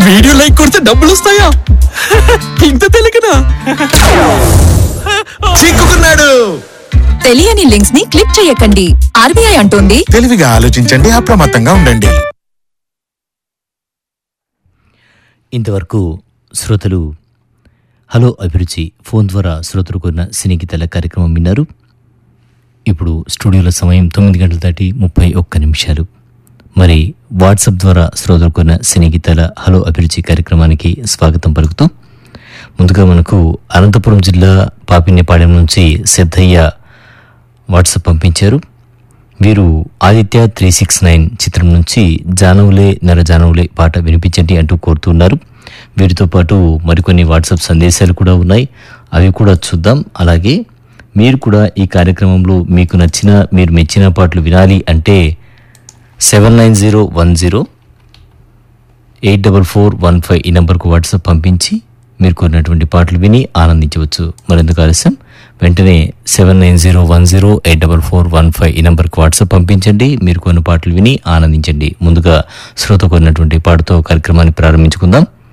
video like కొడితే డబ్బులు వస్తాయా ఇంత తెలియకనా చిక్కుకున్నాడు తెలియని లింక్స్ ని క్లిక్ చేయకండి ఆర్బీఐ అంటోంది తెలివిగా ఆలోచించండి అప్రమత్తంగా ఉండండి ఇంతవరకు శ్రోతలు హలో అభిరుచి ఫోన్ ద్వారా శ్రోతలు కొన్న సినీ గీతాల కార్యక్రమం విన్నారు ఇప్పుడు స్టూడియోల సమయం తొమ్మిది గంటల దాటి ముప్పై ఒక్క నిమిషాలు మరి వాట్సాప్ ద్వారా శ్రోతలు కొన్న సినీ గీతాల హలో అభిరుచి కార్యక్రమానికి స్వాగతం పలుకుతూ ముందుగా మనకు అనంతపురం జిల్లా పాపిన్యపాడెం నుంచి సిద్ధయ్య వాట్సాప్ పంపించారు వీరు ఆదిత్య త్రీ సిక్స్ నైన్ చిత్రం నుంచి జానవులే నర జానవులే పాట వినిపించండి అంటూ కోరుతున్నారు వీరితో పాటు మరికొన్ని వాట్సాప్ సందేశాలు కూడా ఉన్నాయి అవి కూడా చూద్దాం అలాగే మీరు కూడా ఈ కార్యక్రమంలో మీకు నచ్చిన మీరు మెచ్చిన పాటలు వినాలి అంటే seven nine zero one zero eight double four one five ఈ నెంబర్కు వాట్సాప్ పంపించి మీరు కోరినటువంటి పాటలు విని ఆనందించవచ్చు మరెందుకు ఆలస్యం వెంటనే seven nine zero one zero eight double four one five ఈ నెంబర్కి వాట్సాప్ పంపించండి మీరు కొన్ని పాటలు విని ఆనందించండి ముందుగా శ్రోత కొన్నటువంటి పాటతో కార్యక్రమాన్ని ప్రారంభించుకుందాం